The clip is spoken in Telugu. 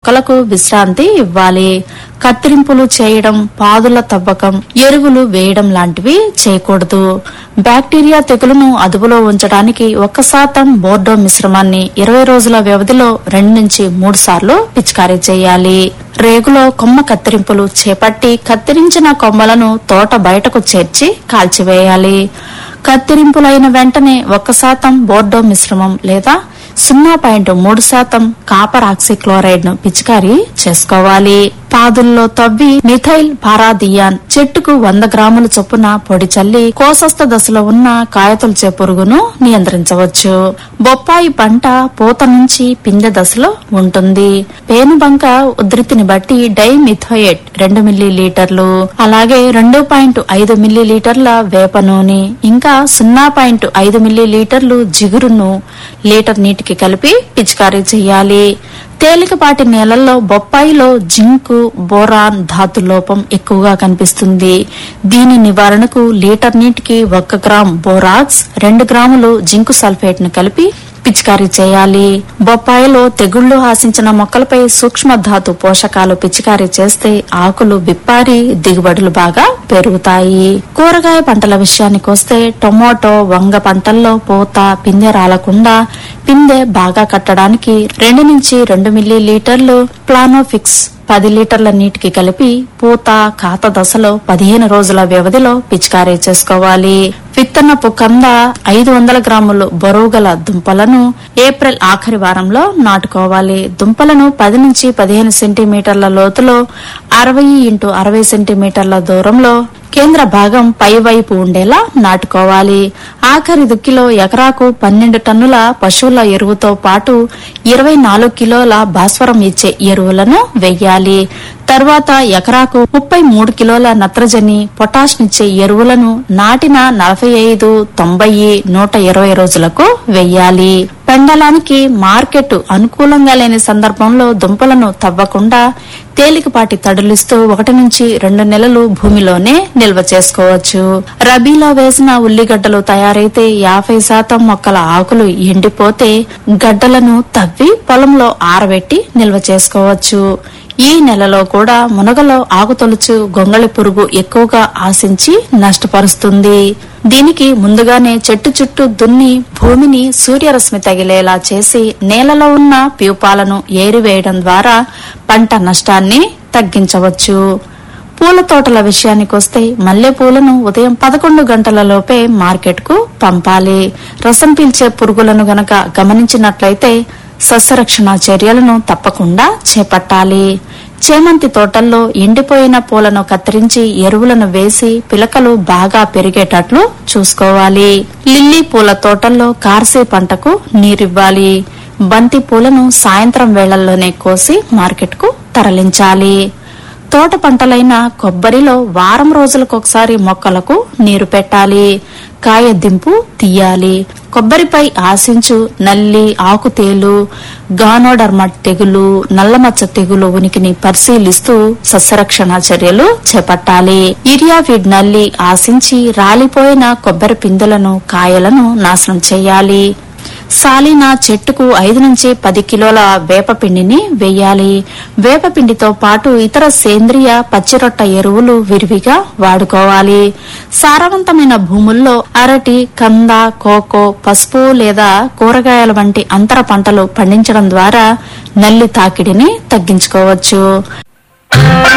మొక్కలకు విశ్రాంతి ఇవ్వాలి కత్తిరింపులు చేయడం పాదుల తవ్వకం ఎరువులు వేయడం లాంటివి చేయకూడదు బ్యాక్టీరియా తెగులును అదుపులో ఉంచడానికి ఒక్క శాతం బోర్డో మిశ్రమాన్ని ఇరవై రోజుల వ్యవధిలో రెండు నుంచి మూడు సార్లు పిచికారీ చేయాలి రేగులో కొమ్మ కత్తిరింపులు చేపట్టి కత్తిరించిన కొమ్మలను తోట బయటకు చేర్చి కాల్చివేయాలి కత్తిరింపులైన వెంటనే ఒక్క శాతం బోర్డో మిశ్రమం లేదా సున్నా పాయింట్ మూడు శాతం కాపర్ ఆక్సిక్లోరైడ్ ను పిచికారీ చేసుకోవాలి పాదుల్లో తవ్వి మిథైల్ పారాదియాన్ చెట్టుకు వంద గ్రాముల చొప్పున పొడి చల్లి కోసస్థ దశలో ఉన్న కాయతొలిచే పురుగును నియంత్రించవచ్చు బొప్పాయి పంట పూత నుంచి పిందె దశలో ఉంటుంది పేనుబంక ఉధృతిని బట్టి డై మిథోయేట్ రెండు మిల్లీ లీటర్లు అలాగే రెండు పాయింట్ ఐదు మిల్లీ లీటర్ల వేప నూనె ఇంకా సున్నా పాయింట్ ఐదు మిల్లీ లీటర్లు జిగురును లీటర్ నీటికి కలిపి పిచికారీ చేయాలి తేలికపాటి నేలల్లో బొప్పాయిలో జింకు బోరాన్ ధాతు లోపం ఎక్కువగా కనిపిస్తుంది దీని నివారణకు లీటర్ నీటికి ఒక్క గ్రామ్ బోరాక్స్ రెండు గ్రాములు జింకు సల్ఫేట్ ను కలిపి పిచికారీ చేయాలి బొప్పాయిలో తెగుళ్లు ఆశించిన మొక్కలపై సూక్ష్మ ధాతు పోషకాలు పిచికారీ చేస్తే ఆకులు విప్పారి దిగుబడులు బాగా పెరుగుతాయి కూరగాయ పంటల విషయానికి వస్తే టొమాటో వంగ పంటల్లో పూత పిందె రాలకుండా పిందె బాగా కట్టడానికి రెండు నుంచి రెండు మిల్లీ లీటర్లు ప్లానోఫిక్స్ పది లీటర్ల నీటికి కలిపి పూత కాత దశలో పదిహేను రోజుల వ్యవధిలో పిచికారీ చేసుకోవాలి విత్తనపు కంద ఐదు వందల గ్రాములు బరువు గల దుంపలను ఏప్రిల్ ఆఖరి వారంలో నాటుకోవాలి దుంపలను పది నుంచి పదిహేను సెంటీమీటర్ల లోతులో అరవై ఇంటూ అరవై సెంటీమీటర్ల దూరంలో కేంద్ర భాగం పై వైపు ఉండేలా నాటుకోవాలి ఆఖరి దుక్కిలో ఎకరాకు పన్నెండు టన్నుల పశువుల ఎరువుతో పాటు ఇరవై నాలుగు కిలోల భాస్వరం ఇచ్చే ఎరువులను వెయ్యాలి తర్వాత ఎకరాకు ముప్పై మూడు కిలోల నత్రజని పొటాష్ నిచ్చే ఎరువులను నాటిన నలభై ఐదు తొంభై నూట ఇరవై రోజులకు వెయ్యాలి పెండలానికి మార్కెట్ అనుకూలంగా లేని సందర్భంలో దుంపలను తవ్వకుండా తేలికపాటి తడులిస్తూ ఒకటి నుంచి రెండు నెలలు భూమిలోనే నిల్వ చేసుకోవచ్చు రబీలో వేసిన ఉల్లిగడ్డలు తయారైతే యాభై శాతం మొక్కల ఆకులు ఎండిపోతే గడ్డలను తవ్వి పొలంలో ఆరబెట్టి నిల్వ చేసుకోవచ్చు ఈ నెలలో కూడా మునగలో ఆకుతొలుచు గొంగళి పురుగు ఎక్కువగా ఆశించి నష్టపరుస్తుంది దీనికి ముందుగానే చెట్టు చుట్టూ దున్ని భూమిని సూర్యరశ్మి తగిలేలా చేసి నేలలో ఉన్న ప్యూపాలను ఏరివేయడం ద్వారా పంట నష్టాన్ని తగ్గించవచ్చు పూల తోటల విషయానికొస్తే మల్లె పూలను ఉదయం పదకొండు గంటల లోపే మార్కెట్కు పంపాలి రసం పీల్చే పురుగులను గనక గమనించినట్లయితే సస్యరక్షణ చర్యలను తప్పకుండా చేపట్టాలి చేమంతి తోటల్లో ఎండిపోయిన పూలను కత్తిరించి ఎరువులను వేసి పిలకలు బాగా పెరిగేటట్లు చూసుకోవాలి లిల్లీ పూల తోటల్లో కార్సే పంటకు నీరివ్వాలి బంతి పూలను సాయంత్రం వేళల్లోనే కోసి మార్కెట్కు తరలించాలి తోట పంటలైన కొబ్బరిలో వారం రోజులకొకసారి మొక్కలకు నీరు పెట్టాలి కాయ దింపు తీయాలి కొబ్బరిపై ఆశించు నల్లి ఆకుతేలు గానోడర్మ తెగులు నల్లమచ్చ తెగులు ఉనికిని పరిశీలిస్తూ సస్యరక్షణ చర్యలు చేపట్టాలి ఇరియాఫిడ్ నల్లి ఆశించి రాలిపోయిన కొబ్బరి పిందులను కాయలను నాశనం చేయాలి సాలిన చెట్టుకు ఐదు నుంచి పది కిలోల వేపపిండిని వేయాలి వేపపిండితో పాటు ఇతర సేంద్రియ పచ్చిరొట్ట ఎరువులు విరివిగా వాడుకోవాలి సారవంతమైన భూముల్లో అరటి కంద కోకో పసుపు లేదా కూరగాయల వంటి అంతర పంటలు పండించడం ద్వారా నల్లి తాకిడిని తగ్గించుకోవచ్చు